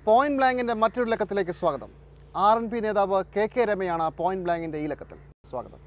Point ബ്ലാങ്കിന്റെ മറ്റൊരു ലക്കത്തിലേക്ക് സ്വാഗതം ആർ എൻ പി നേതാവ് കെ കെ രമയാണ് പോയിന്റ് ബ്ലാങ്കിന്റെ ഈ ലക്കത്തിൽ സ്വാഗതം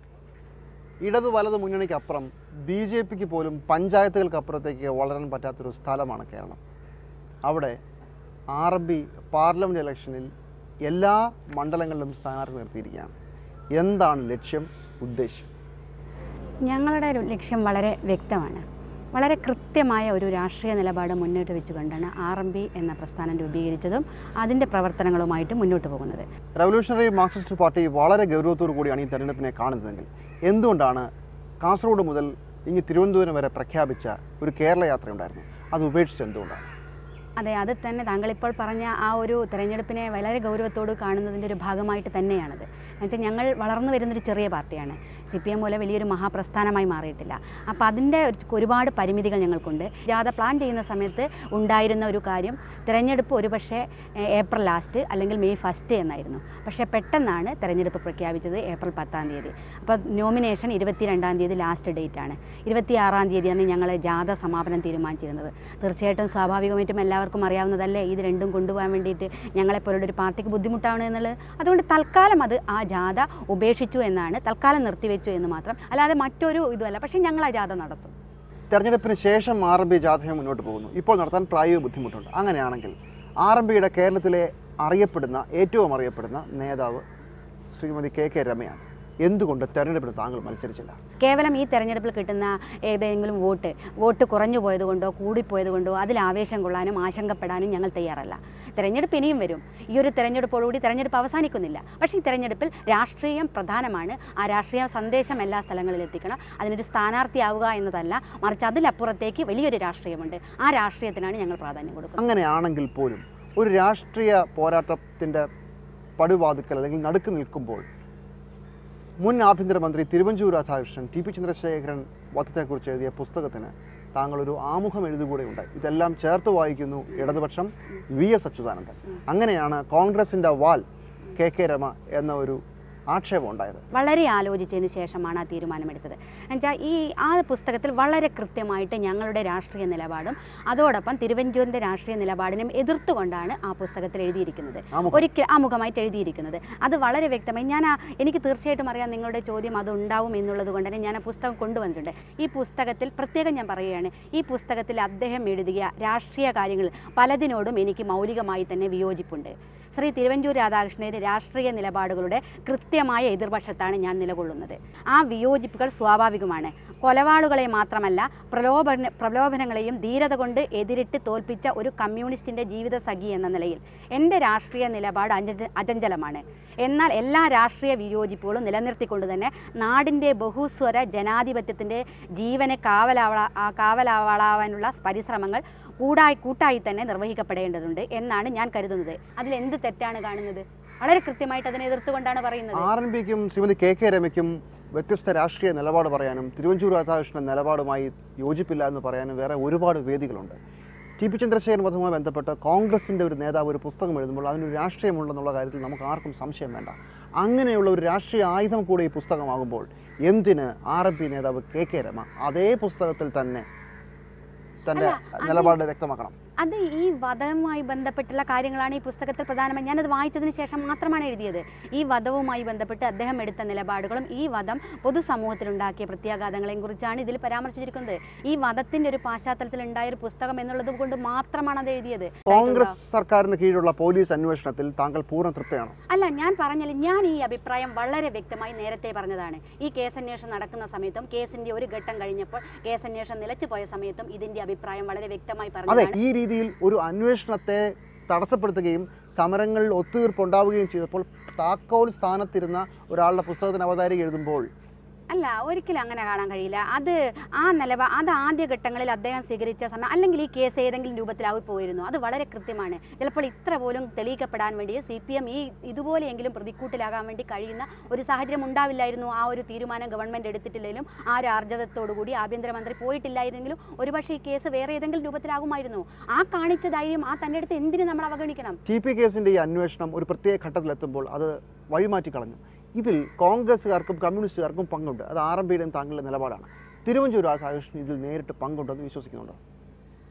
ഇടത് വലത് മുന്നണിക്കപ്പുറം ബി ജെ പിക്ക് പോലും പഞ്ചായത്തുകൾക്കപ്പുറത്തേക്ക് വളരാൻ പറ്റാത്തൊരു സ്ഥലമാണ് കേരളം അവിടെ ആർ എം പി പാർലമെൻറ്റ് ഇലക്ഷനിൽ എല്ലാ മണ്ഡലങ്ങളിലും സ്ഥാനാർത്ഥി നിർത്തിയിരിക്കുകയാണ് എന്താണ് ലക്ഷ്യം ഉദ്ദേശ്യം ഞങ്ങളുടെ ഒരു ലക്ഷ്യം വളരെ വ്യക്തമാണ് വളരെ കൃത്യമായ ഒരു രാഷ്ട്രീയ നിലപാട് മുന്നോട്ട് വെച്ചുകൊണ്ടാണ് ആർ എം പി എന്ന പ്രസ്ഥാനം രൂപീകരിച്ചതും അതിൻ്റെ പ്രവർത്തനങ്ങളുമായിട്ട് മുന്നോട്ട് പോകുന്നത് റവല്യൂഷണറി മാർക്സിസ്റ്റ് പാർട്ടി വളരെ ഗൗരവത്തോടു കൂടിയാണ് ഈ തെരഞ്ഞെടുപ്പിനെ കാണുന്നതെങ്കിൽ എന്തുകൊണ്ടാണ് കാസർഗോഡ് മുതൽ ഇങ്ങ് തിരുവനന്തപുരം വരെ പ്രഖ്യാപിച്ച ഒരു കേരള യാത്രയുണ്ടായിരുന്നു അത് ഉപേക്ഷിച്ച് എന്തുകൊണ്ടാണ് അതെ അത് തന്നെ താങ്കളിപ്പോൾ പറഞ്ഞ ആ ഒരു തെരഞ്ഞെടുപ്പിനെ വളരെ ഗൗരവത്തോട് കാണുന്നതിൻ്റെ ഒരു ഭാഗമായിട്ട് തന്നെയാണത് എന്നുവെച്ചാൽ ഞങ്ങൾ വളർന്നു വരുന്നൊരു ചെറിയ പാർട്ടിയാണ് സി പി എം പോലെ വലിയൊരു മഹാപ്രസ്ഥാനമായി മാറിയിട്ടില്ല അപ്പോൾ അതിൻ്റെ ഒരു- ഒരുപാട് പരിമിതികൾ ഞങ്ങൾക്കുണ്ട് ജാഥ പ്ലാൻ ചെയ്യുന്ന സമയത്ത് ഉണ്ടായിരുന്ന ഒരു കാര്യം തിരഞ്ഞെടുപ്പ് ഒരുപക്ഷെ ഏ, ഏപ്രിൽ ലാസ്റ്റ് അല്ലെങ്കിൽ മെയ് ഫസ്റ്റ് എന്നായിരുന്നു പക്ഷേ പെട്ടെന്നാണ് തെരഞ്ഞെടുപ്പ് പ്രഖ്യാപിച്ചത് ഏപ്രിൽ പത്താം തീയതി അപ്പോൾ നോമിനേഷൻ ഇരുപത്തിരണ്ടാം തീയതി ലാസ്റ്റ് ഡേറ്റ് ആണ് ഇരുപത്തിയാറാം തീയതിയാണ് ഞങ്ങൾ ജാഥ സമാപനം തീരുമാനിച്ചിരുന്നത് തീർച്ചയായിട്ടും സ്വാഭാവികമായിട്ടും എല്ലാവർക്കും അറിയാവുന്നതല്ലേ ഇത് രണ്ടും കൊണ്ടുപോകാൻ വേണ്ടിയിട്ട് ഞങ്ങളെപ്പോലുള്ള ഒരു പാർട്ടിക്ക് ബുദ്ധിമുട്ടാണ് എന്നുള്ളത് അതുകൊണ്ട് തൽക്കാലം അത് ആ ജാഥ ഉപേക്ഷിച്ചു എന്നാണ് തൽക്കാലം നിർത്തിവെച്ചു എന്ന് മാത്രം അല്ലാതെ മറ്റൊരു ഇതുമല്ല പക്ഷേ ഞങ്ങൾ ആ ജാഥ നടത്തും തെരഞ്ഞെടുപ്പിന് ശേഷം ആർ എം പി ജാഥയും മുന്നോട്ട് പോകുന്നു ഇപ്പോൾ നടത്താൻ പ്രായോഗിക ബുദ്ധിമുട്ടുണ്ട് അങ്ങനെയാണെങ്കിൽ ആർ എം പിയുടെ കേരളത്തിലെ അറിയപ്പെടുന്ന ഏറ്റവും അറിയപ്പെടുന്ന നേതാവ് ശ്രീമതി കെ കെ രമയാണ് എന്തുകൊണ്ട് തെരഞ്ഞെടുപ്പിന് താങ്കൾ മത്സരിച്ചില്ല കേവലം ഈ തെരഞ്ഞെടുപ്പിൽ കിട്ടുന്ന ഏതെങ്കിലും വോട്ട് വോട്ട് കുറഞ്ഞു പോയതുകൊണ്ടോ കൂടിപ്പോയത് കൊണ്ടോ അതിൽ ആവേശം കൊള്ളാനും ആശങ്കപ്പെടാനും ഞങ്ങൾ തയ്യാറല്ല തെരഞ്ഞെടുപ്പ് ഇനിയും വരും ഈ ഒരു തെരഞ്ഞെടുപ്പോടുകൂടി തെരഞ്ഞെടുപ്പ് അവസാനിക്കുന്നില്ല പക്ഷേ ഈ തെരഞ്ഞെടുപ്പിൽ രാഷ്ട്രീയം പ്രധാനമാണ് ആ രാഷ്ട്രീയ സന്ദേശം എല്ലാ സ്ഥലങ്ങളിലും എത്തിക്കണം അതിനൊരു സ്ഥാനാർത്ഥിയാവുക എന്നതല്ല മറിച്ച് അതിലപ്പുറത്തേക്ക് വലിയൊരു രാഷ്ട്രീയമുണ്ട് ആ രാഷ്ട്രീയത്തിനാണ് ഞങ്ങൾ പ്രാധാന്യം കൊടുക്കുന്നത് അങ്ങനെയാണെങ്കിൽ പോലും ഒരു രാഷ്ട്രീയ പോരാട്ടത്തിൻ്റെ പടുവാതുക്കൽ അല്ലെങ്കിൽ നടുക്ക് നിൽക്കുമ്പോൾ മുൻ ആഭ്യന്തരമന്ത്രി തിരുവഞ്ചൂർ രാധാകൃഷ്ണൻ ടി പി ചന്ദ്രശേഖരൻ വധത്തെക്കുറിച്ച് എഴുതിയ പുസ്തകത്തിന് താങ്കളൊരു ആമുഖം എഴുതുകൂടെ ഇതെല്ലാം ചേർത്ത് വായിക്കുന്നു ഇടതുപക്ഷം വി എസ് അച്യുതാനന്ദൻ അങ്ങനെയാണ് കോൺഗ്രസിൻ്റെ വാൽ കെ കെ രമ എന്ന ഒരു ആക്ഷേപം ഉണ്ടായത് വളരെ ആലോചിച്ചതിന് ശേഷമാണ് ആ തീരുമാനമെടുത്തത് എന്നുവെച്ചാൽ ഈ ആ പുസ്തകത്തിൽ വളരെ കൃത്യമായിട്ട് ഞങ്ങളുടെ രാഷ്ട്രീയ നിലപാടും അതോടൊപ്പം തിരുവഞ്ചൂരിൻ്റെ രാഷ്ട്രീയ നിലപാടിനും എതിർത്തുകൊണ്ടാണ് ആ പുസ്തകത്തിൽ എഴുതിയിരിക്കുന്നത് ആമുഖം. ഒരിക്കൽ ആമുഖമായിട്ട് എഴുതിയിരിക്കുന്നത് അത് വളരെ വ്യക്തമായി ഞാൻ ആ എനിക്ക് തീർച്ചയായിട്ടും അറിയാം നിങ്ങളുടെ ചോദ്യം അത് ഉണ്ടാവും എന്നുള്ളത് കൊണ്ട് തന്നെ ഞാൻ ആ പുസ്തകം കൊണ്ടുവന്നിട്ടുണ്ട് ഈ പുസ്തകത്തിൽ പ്രത്യേകം ഞാൻ പറയുകയാണ് ഈ പുസ്തകത്തിൽ അദ്ദേഹം എഴുതിയ രാഷ്ട്രീയ കാര്യങ്ങൾ പലതിനോടും എനിക്ക് മൗലികമായി തന്നെ വിയോജിപ്പുണ്ട് ശ്രീ തിരുവഞ്ചൂർ രാധാകൃഷ്ണൻ്റെ രാഷ്ട്രീയ നിലപാടുകളുടെ കൃത്യമായ എതിർപക്ഷത്താണ് ഞാൻ നിലകൊള്ളുന്നത് ആ വിയോജിപ്പുകൾ സ്വാഭാവികമാണ് കൊലവാളുകളെ മാത്രമല്ല പ്രലോഭന പ്രലോഭനങ്ങളെയും ധീരത കൊണ്ട് എതിരിട്ട് തോൽപ്പിച്ച ഒരു കമ്മ്യൂണിസ്റ്റിൻ്റെ ജീവിത സഖി എന്ന നിലയിൽ എൻ്റെ രാഷ്ട്രീയ നിലപാട് അജ അചഞ്ചലമാണ് എന്നാൽ എല്ലാ രാഷ്ട്രീയ വിയോജിപ്പുകളും നിലനിർത്തിക്കൊണ്ട് തന്നെ നാടിൻ്റെ ബഹുസ്വര ജനാധിപത്യത്തിൻ്റെ ജീവനെ കാവലാവള ആ കാവലാവളാവാനുള്ള പരിശ്രമങ്ങൾ കൂടായി കൂട്ടായി തന്നെ നിർവഹിക്കപ്പെടേണ്ടതുണ്ട് എന്നാണ് ഞാൻ കരുതുന്നത് അതിൽ എന്ത് തെറ്റാണ് കാണുന്നത് വളരെ കൃത്യമായിട്ട് അതിനെ എതിർത്തുകൊണ്ടാണ് പറയുന്നത് ആർ എൻ പിക്കും ശ്രീമതി കെ കെ രമയ്ക്കും വ്യത്യസ്ത രാഷ്ട്രീയ നിലപാട് പറയാനും തിരുവഞ്ചൂർ രാധാകൃഷ്ണൻ നിലപാടുമായി യോജിപ്പില്ല എന്ന് പറയാനും വേറെ ഒരുപാട് വേദികളുണ്ട് ടി പി ചന്ദ്രശേഖരൻ വധവുമായി ബന്ധപ്പെട്ട് കോൺഗ്രസിൻ്റെ ഒരു നേതാവ് ഒരു പുസ്തകം എഴുതുമ്പോൾ അതിനൊരു രാഷ്ട്രീയമുണ്ടെന്നുള്ള കാര്യത്തിൽ നമുക്ക് ആർക്കും സംശയം വേണ്ട അങ്ങനെയുള്ള ഒരു രാഷ്ട്രീയ ആയുധം കൂടെ ഈ പുസ്തകമാകുമ്പോൾ എന്തിന് ആർ എം പി നേതാവ് കെ കെ രമ അതേ പുസ്തകത്തിൽ തന്നെ തൻ്റെ അല്ല, അത് നിലപാട് വ്യക്തമാക്കണം അത് ഈ വധവുമായി ബന്ധപ്പെട്ടുള്ള കാര്യങ്ങളാണ് ഈ പുസ്തകത്തിൽ പ്രധാനമായി ഞാനത് വായിച്ചതിന് ശേഷം മാത്രമാണ് എഴുതിയത് ഈ വധവുമായി ബന്ധപ്പെട്ട് അദ്ദേഹം എടുത്ത നിലപാടുകളും ഈ വധം പൊതുസമൂഹത്തിലുണ്ടാക്കിയ പ്രത്യാഘാതങ്ങളെയും കുറിച്ചാണ് ഇതിൽ പരാമർശിച്ചിരിക്കുന്നത് ഈ വധത്തിൻ്റെ ഒരു പശ്ചാത്തലത്തിൽ ഉണ്ടായ ഒരു പുസ്തകം എന്നുള്ളത് കൊണ്ട് മാത്രമാണ് അത് എഴുതിയത് കോൺഗ്രസ് സർക്കാരിന് കീഴിലുള്ള പോലീസ് അന്വേഷണത്തിൽ താങ്കൾ പൂർണ്ണ തൃപ്തിയാണോ അല്ല ഞാൻ പറഞ്ഞാൽ ഞാൻ ഈ അഭിപ്രായം വളരെ വ്യക്തമായി നേരത്തെ പറഞ്ഞതാണ് ഈ കേസന്വേഷണം നടക്കുന്ന സമയത്തും കേസിന്റെ ഒരു ഘട്ടം കഴിഞ്ഞപ്പോൾ കേസന്വേഷണം നിലച്ചു പോയ സമയത്തും ഇതിന്റെ അഭിപ്രായം വളരെ വ്യക്തമായി അതെ പറഞ്ഞതാണ് ഈ രീതിയിൽ ഒരു അന്വേഷണത്തെ തടസ്സപ്പെടുത്തുകയും സമരങ്ങളിൽ ഒത്തുതീർപ്പുണ്ടാവുകയും ചെയ്തപ്പോൾ താക്കോൽ സ്ഥാനത്തിരുന്ന ഒരാളുടെ പുസ്തകത്തിന് അവതാരിക എഴുതുമ്പോൾ അല്ല ഒരിക്കലും അങ്ങനെ കാണാൻ കഴിയില്ല അത് ആ നിലപാ അത് ആദ്യ ഘട്ടങ്ങളിൽ അദ്ദേഹം സ്വീകരിച്ച സമയം അല്ലെങ്കിൽ ഈ കേസ് ഏതെങ്കിലും രൂപത്തിലായി പോയിരുന്നു അത് വളരെ കൃത്യമാണ് ചിലപ്പോൾ ഇത്ര പോലും തെളിയിക്കപ്പെടാൻ വേണ്ടി സി പി എം ഈ ഇതുപോലെയെങ്കിലും പ്രതിക്കൂട്ടിലാകാൻ വേണ്ടി കഴിയുന്ന ഒരു സാഹചര്യം ഉണ്ടാവില്ലായിരുന്നു ആ ഒരു തീരുമാനം ഗവൺമെൻറ് എടുത്തിട്ടില്ലെങ്കിലും ആ ഒരു ആർജവത്തോടു കൂടി ആഭ്യന്തരമന്ത്രി പോയിട്ടില്ലായിരുന്നെങ്കിലും ഒരുപക്ഷെ ഈ കേസ് വേറെ ഏതെങ്കിലും രൂപത്തിലാകുമായിരുന്നു ആ കാണിച്ച ധൈര്യം ആ തൻ്റെ അടുത്ത് എന്തിന് നമ്മൾ അവഗണിക്കണം ടി പി കേസിൻ്റെ ഈ അന്വേഷണം ഒരു പ്രത്യേക ഘട്ടത്തിലെത്തുമ്പോൾ അത് വഴിമാറ്റി കളഞ്ഞു ഇതിൽ കോൺഗ്രസ്സുകാർക്കും കമ്മ്യൂണിസ്റ്റുകാർക്കും പങ്കുണ്ട് അത് ആർ എം പിയുടെയും താങ്കളുടെ നിലപാടാണ് തിരുവഞ്ചൂർ രാധാകൃഷ്ണൻ ഇതിൽ നേരിട്ട് പങ്കുണ്ടെന്ന് വിശ്വസിക്കുന്നുണ്ടോ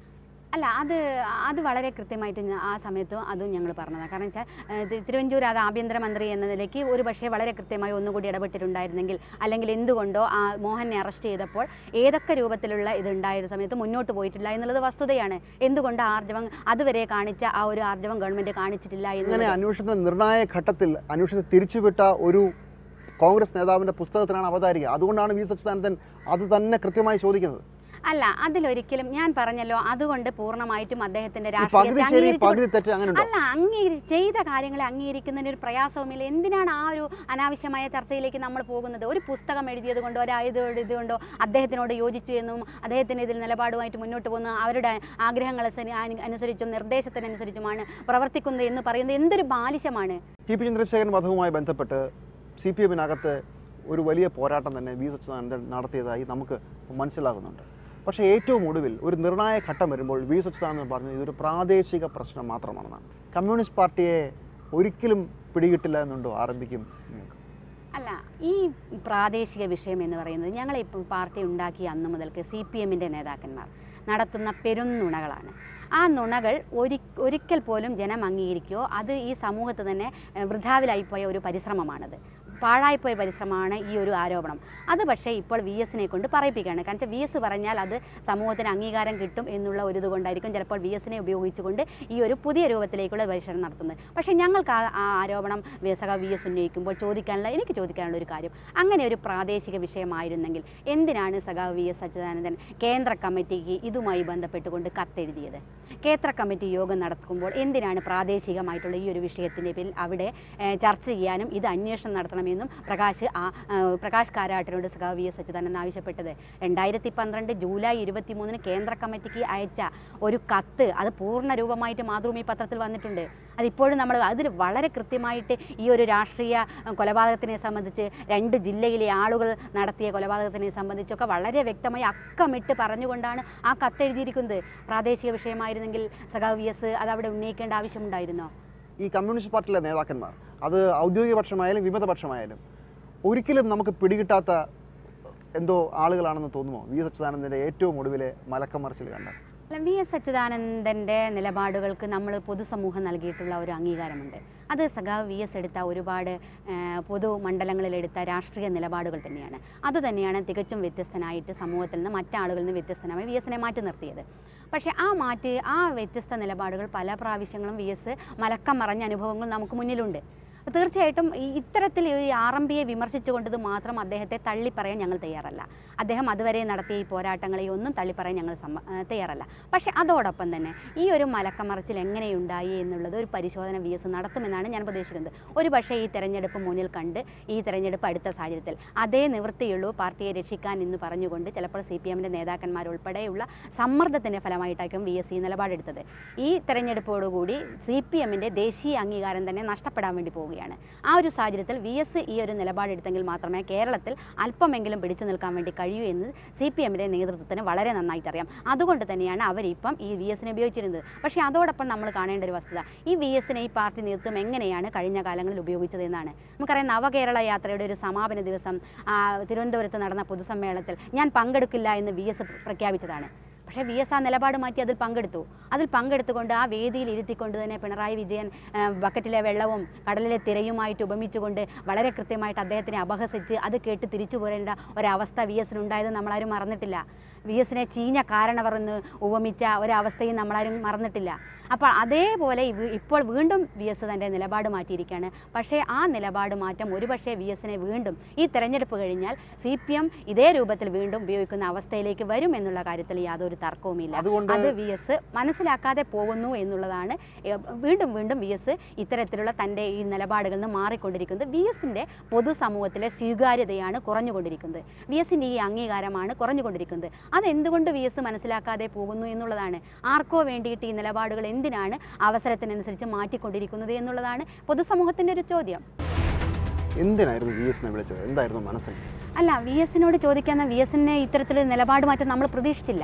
അല്ല അത് അത് വളരെ കൃത്യമായിട്ട് ഞ- ആ സമയത്തും അതും ഞങ്ങൾ പറഞ്ഞതാണ് കാരണം വെച്ചാൽ ഏഹ്, തി- തിരുവഞ്ചൂർ അത് ആഭ്യന്തരമന്ത്രി എന്ന നിലയ്ക്ക് ഒരു പക്ഷേ വളരെ കൃത്യമായി ഒന്നുകൂടി ഇടപെട്ടിട്ടുണ്ടായിരുന്നെങ്കിൽ അല്ലെങ്കിൽ എന്തുകൊണ്ടോ ആ മോഹനെ അറസ്റ്റ് ചെയ്തപ്പോൾ ഏതൊക്കെ രൂപത്തിലുള്ള ഇതുണ്ടായ സമയത്ത് മുന്നോട്ട് പോയിട്ടില്ല എന്നുള്ളത് വസ്തുതയാണ് എന്തുകൊണ്ട് ആ ആർജവം അതുവരെ കാണിച്ച ആ ഒരു ആർജവം ഗവൺമെൻറ് കാണിച്ചിട്ടില്ല ഇങ്ങനെ എന്നുള്ളത് അന്വേഷണത്തിന്റെ നിർണായക ഘട്ടത്തിൽ അന്വേഷണത്തെ തിരിച്ചുവിട്ട ഒരു കോൺഗ്രസ് നേതാവിന്റെ പുസ്തകത്തിനാണ് അവതാരിക അതുകൊണ്ടാണ് വി സച്ചിദാനന്ദൻ അത് തന്നെ കൃത്യമായി ചോദിക്കുന്നത് അല്ല അതിലൊരിക്കലും ഞാൻ പറഞ്ഞല്ലോ അതുകൊണ്ട് പൂർണ്ണമായിട്ടും അദ്ദേഹത്തിന്റെ ഈ പകുതി രാഷ്ട്രീയത്തെ ശരി അംഗീകരിച്ചു പകുതി തെറ്റ് അങ്ങനെ ഉണ്ടോ അല്ല അംഗീകരി ചെയ്ത കാര്യങ്ങളെ അംഗീകരിക്കുന്നതിന് ഒരു പ്രയാസവുമില്ല എന്തിനാണ് ആ ഒരു അനാവശ്യമായ ചർച്ചയിലേക്ക് നമ്മൾ പോകുന്നത് ഒരു പുസ്തകം എഴുതിയത് കൊണ്ടോ ഒരു ഇത് ഇതുകൊണ്ടോ അദ്ദേഹത്തിനോട് യോജിച്ചു എന്നും അദ്ദേഹത്തിന് ഇതിൽ നിലപാടുമായിട്ട് മുന്നോട്ട് പോകുന്ന അവരുടെ ആഗ്രഹങ്ങൾ അനുസരിച്ചും നിർദ്ദേശത്തിനനുസരിച്ചുമാണ് പ്രവർത്തിക്കുന്നത് എന്ന് പറയുന്നത് എന്തൊരു ബാലിശമാണ് ടി പി ചന്ദ്രശേഖരൻ വധവുമായി ബന്ധപ്പെട്ട് സി പി എമ്മിനകത്ത് ഒരു വലിയ പോരാട്ടം തന്നെ വി സച്ചിദാനന്ദൻ നടത്തിയതായി നമുക്ക് മനസ്സിലാകുന്നുണ്ട് പക്ഷേ ഏറ്റവും ഒടുവിൽ ഒരു നിർണായക ഘട്ടം വരുമ്പോൾ വി സച്ചിദാനന്ദൻ പറഞ്ഞു ഇതൊരു പ്രാദേശിക പ്രശ്നം മാത്രമാണെന്നാണ് കമ്മ്യൂണിസ്റ്റ് പാർട്ടിയെ ഒരിക്കലും പിടികിട്ടില്ല എന്നുണ്ടോ ആരംഭിക്കും നിങ്ങൾക്ക് അല്ല ഈ പ്രാദേശിക വിഷയം എന്ന് പറയുന്നത് ഞങ്ങളിപ്പോൾ പാർട്ടി ഉണ്ടാക്കിയ അന്ന് മുതൽക്ക് സി പി എമ്മിൻ്റെ നേതാക്കന്മാർ നടത്തുന്ന പെരുന്നുണകളാണ് ആ നുണകൾ ഒരി ഒരിക്കൽ പോലും ജനം അംഗീകരിക്കുകയോ അത് ഈ സമൂഹത്ത് തന്നെ ഏഹ്, വൃഥാവിലായിപ്പോയ ഒരു പരിശ്രമമാണത് പാഴായിപ്പോയ പരിശ്രമമാണ് ഈ ഒരു ആരോപണം അത് പക്ഷേ ഇപ്പോൾ വി എസിനെ കൊണ്ട് പറയിപ്പിക്കുകയാണ് കാരണം വെച്ചാൽ വി എസ് പറഞ്ഞാൽ അത് സമൂഹത്തിന് അംഗീകാരം കിട്ടും എന്നുള്ള ഒരു ഇത് കൊണ്ടായിരിക്കും ചിലപ്പോൾ വി എസിനെ ഉപയോഗിച്ചുകൊണ്ട് ഈ ഒരു പുതിയ രൂപത്തിലേക്കുള്ള പരിശ്രമം നടത്തുന്നത് പക്ഷേ ഞങ്ങൾക്ക് ആ ആ ആരോപണം സഖ വി എസ് ഉന്നയിക്കുമ്പോൾ ചോദിക്കാനുള്ള എനിക്ക് ചോദിക്കാനുള്ള ഒരു കാര്യം അങ്ങനെ ഒരു പ്രാദേശിക വിഷയമായിരുന്നെങ്കിൽ എന്തിനാണ് സഖാവ് വി എസ് അച്യുതാനന്ദൻ കേന്ദ്ര കമ്മിറ്റിക്ക് ഇതുമായി ബന്ധപ്പെട്ടുകൊണ്ട് കത്തെഴുതിയത് കേന്ദ്ര കമ്മിറ്റി യോഗം നടക്കുമ്പോൾ എന്തിനാണ് പ്രാദേശികമായിട്ടുള്ള ഈ ഒരു വിഷയത്തിൻ്റെ പേരിൽ അവിടെ ഏഹ്, ചർച്ച ചെയ്യാനും ഇത് അന്വേഷണം നടത്തണമെന്നും പ്രകാശ് ആ ഏഹ്, പ്രകാശ് കാരാട്ടിനോട് സഖാവ് വി എസ് അച്യുതാനന്ദൻ ആവശ്യപ്പെട്ടത് രണ്ടായിരത്തി പന്ത്രണ്ട് ജൂലൈ ഇരുപത്തി മൂന്നിന് കേന്ദ്ര കമ്മിറ്റിക്ക് അയച്ച ഒരു കത്ത് അത് പൂർണ്ണ രൂപമായിട്ട് മാതൃഭൂമി പത്രത്തിൽ വന്നിട്ടുണ്ട് അതിപ്പോഴും നമ്മൾ അതിൽ വളരെ കൃത്യമായിട്ട് ഈ ഒരു രാഷ്ട്രീയ അഹ്, കൊലപാതകത്തിനെ സംബന്ധിച്ച് രണ്ട് ജില്ലയിലെ ആളുകൾ നടത്തിയ കൊലപാതകത്തിനെ സംബന്ധിച്ചൊക്കെ വളരെ വ്യക്തമായി അക്കമിട്ട് പറഞ്ഞുകൊണ്ടാണ് ആ കത്ത് എഴുതിയിരിക്കുന്നത് പ്രാദേശിക വിഷയമായിരുന്നെങ്കിൽ സഖാവ് വി എസ് അത് അവിടെ ഉന്നയിക്കേണ്ട ആവശ്യമുണ്ടായിരുന്നോ ഈ കമ്മ്യൂണിസ്റ്റ് പാർട്ടിയിലെ നേതാക്കന്മാർ അത് ഔദ്യോഗിക പക്ഷമായാലും വിമത പക്ഷമായാലും ഒരിക്കലും നമുക്ക് പിടികിട്ടാത്ത എന്തോ ആളുകളാണെന്ന് തോന്നുമോ വി എസ് അച്യുതാനന്ദൻ്റെ ഏറ്റവും ഒടുവിലെ മലക്കമറിച്ചിൽ കണ്ട അല്ല വി എസ് അച്യുതാനന്ദൻ്റെ നിലപാടുകൾക്ക് നമ്മൾ പൊതുസമൂഹം നൽകിയിട്ടുള്ള ഒരു അംഗീകാരമുണ്ട് അത് സഖാവ് വി എസ് എടുത്ത ഒരുപാട് ആ, പൊതുമണ്ഡലങ്ങളിലെടുത്ത രാഷ്ട്രീയ നിലപാടുകൾ തന്നെയാണ് അത് തന്നെയാണ് തികച്ചും വ്യത്യസ്തനായിട്ട് സമൂഹത്തിൽ നിന്ന് മറ്റാളുകളിൽ നിന്ന് വ്യത്യസ്തനായി വി എസിനെ മാറ്റി നിർത്തിയത് പക്ഷേ ആ മാറ്റി ആ വ്യത്യസ്ത നിലപാടുകൾ പല പ്രാവശ്യങ്ങളും വി എസ് മലക്കം മറഞ്ഞ അനുഭവങ്ങൾ നമുക്ക് മുന്നിലുണ്ട് തീർച്ചയായിട്ടും ഈ ഇത്തരത്തിൽ ഈ ആർ എം പിയെ വിമർശിച്ചുകൊണ്ടത് മാത്രം അദ്ദേഹത്തെ തള്ളിപ്പറയാൻ ഞങ്ങൾ തയ്യാറല്ല അദ്ദേഹം അതുവരെ നടത്തിയ ഈ പോരാട്ടങ്ങളെ ഒന്നും തള്ളിപ്പറയാൻ ഞങ്ങൾ സമ്മ ആ, തയ്യാറല്ല പക്ഷേ അതോടൊപ്പം തന്നെ ഈ ഒരു മലക്കമറിച്ചിൽ എങ്ങനെയുണ്ടായി എന്നുള്ളത് ഒരു പരിശോധന വി എസ് നടത്തുമെന്നാണ് ഞാൻ പ്രതീക്ഷിക്കുന്നത് ഒരു പക്ഷേ ഈ തെരഞ്ഞെടുപ്പ് മുന്നിൽ കണ്ട് ഈ തെരഞ്ഞെടുപ്പ് അടുത്ത സാഹചര്യത്തിൽ അതേ നിവൃത്തിയുള്ളൂ പാർട്ടിയെ രക്ഷിക്കാൻ എന്ന് പറഞ്ഞുകൊണ്ട് ചിലപ്പോൾ സി പി എമ്മിൻ്റെ നേതാക്കന്മാരുൾപ്പെടെയുള്ള സമ്മർദ്ദത്തിൻ്റെ ഫലമായിട്ടായിരിക്കും വി എസ് ഈ നിലപാടെടുത്തത് ഈ തെരഞ്ഞെടുപ്പോടുകൂടി സി പി എമ്മിൻ്റെ ദേശീയ അംഗീകാരം തന്നെ നഷ്ടപ്പെടാൻ വേണ്ടി പോവുകയാണ് ആ ഒരു സാഹചര്യത്തിൽ വി എസ് ഈ ഒരു നിലപാടെടുത്തെങ്കിൽ മാത്രമേ കേരളത്തിൽ അല്പമെങ്കിലും പിടിച്ചു നിൽക്കാൻ വേണ്ടി കഴിയൂ എന്ന് സി പി എമ്മിൻ്റെ നേതൃത്വത്തിന് വളരെ നന്നായിട്ട് അറിയാം അതുകൊണ്ട് തന്നെയാണ് അവരിപ്പം ഈ വി എസിനെ ഉപയോഗിച്ചിരുന്നത് പക്ഷേ അതോടൊപ്പം നമ്മൾ കാണേണ്ട ഒരു വസ്തുത ഈ വി എസിനെ ഈ പാർട്ടി നേതൃത്വം എങ്ങനെയാണ് കഴിഞ്ഞ കാലങ്ങളിൽ ഉപയോഗിച്ചത് എന്നാണ് നമുക്കറിയാം നവകേരള യാത്രയുടെ ഒരു സമാപന ദിവസം ആ, തിരുവനന്തപുരത്ത് നടന്ന പൊതുസമ്മേളനത്തിൽ ഞാൻ പങ്കെടുക്കില്ല എന്ന് വി എസ് പ്രഖ്യാപിച്ചതാണ് പക്ഷേ വി എസ് ആ നിലപാട് മാറ്റി അതിൽ പങ്കെടുത്തു അതിൽ പങ്കെടുത്തുകൊണ്ട് ആ വേദിയിൽ ഇരുത്തിക്കൊണ്ട് തന്നെ പിണറായി വിജയൻ ആ, ബക്കറ്റിലെ വെള്ളവും കടലിലെ തിരയുമായിട്ട് ഉപമിച്ചുകൊണ്ട് വളരെ കൃത്യമായിട്ട് അദ്ദേഹത്തിനെ അപഹസിച്ച് അത് കേട്ട് തിരിച്ചു പോരേണ്ട ഒരവസ്ഥ വി എസിനുണ്ടായത് നമ്മളാരും മറന്നിട്ടില്ല വി എസിനെ ചീഞ്ഞ കാരണവർ എന്ന് ഉപമിച്ച ഒരവസ്ഥയും നമ്മളാരും മറന്നിട്ടില്ല അപ്പോൾ അതേപോലെ ഇവ- ഇപ്പോൾ വീണ്ടും വി എസ് തൻ്റെ നിലപാട് മാറ്റിയിരിക്കുകയാണ് പക്ഷേ ആ നിലപാട് മാറ്റം ഒരുപക്ഷെ വി എസിനെ വീണ്ടും ഈ തെരഞ്ഞെടുപ്പ് കഴിഞ്ഞാൽ സി പി എം ഇതേ രൂപത്തിൽ വീണ്ടും ഉപയോഗിക്കുന്ന അവസ്ഥയിലേക്ക് വരും എന്നുള്ള കാര്യത്തിൽ യാതൊരു തർക്കവുമില്ല അതുകൊണ്ട് അത് വി എസ് മനസ്സിലാക്കാതെ പോകുന്നു എന്നുള്ളതാണ് ഏ, വീണ്ടും വീണ്ടും വി എസ് ഇത്തരത്തിലുള്ള തൻ്റെ ഈ നിലപാടുകളിൽ നിന്ന് മാറിക്കൊണ്ടിരിക്കുന്നത് വി എസിൻ്റെ പൊതുസമൂഹത്തിലെ സ്വീകാര്യതയാണ് കുറഞ്ഞുകൊണ്ടിരിക്കുന്നത് വി എസിൻ്റെ ഈ അംഗീകാരമാണ് കുറഞ്ഞുകൊണ്ടിരിക്കുന്നത് അതെന്തുകൊണ്ട് വി എസ് മനസ്സിലാക്കാതെ പോകുന്നു എന്നുള്ളതാണ് ആർക്കോ വേണ്ടിയിട്ട് ഈ നിലപാടുകൾ എന്തിനാണ് അവസരത്തിനനുസരിച്ച് മാറ്റിക്കൊണ്ടിരിക്കുന്നത് എന്നുള്ളതാണ് പൊതുസമൂഹത്തിൻ്റെ ഒരു ചോദ്യം എന്തിനായിരുന്നു വി എസിനെ വിളിച്ചത് എന്തായിരുന്നു മനസ്സിൽ അല്ല വി എസിനോട് ചോദിക്കുന്ന വി എസിനെ ഇത്തരത്തിലൊരു നിലപാട് മാറ്റം നമ്മൾ പ്രതീക്ഷിച്ചില്ല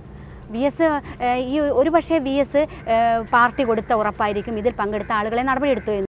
വി എസ് ഈ ഒരു പക്ഷേ വി എസ് പാർട്ടി കൊടുത്ത ഉറപ്പായിരിക്കും ഇതിൽ പങ്കെടുത്ത ആളുകളെ നടപടിയെടുത്തു എന്ന്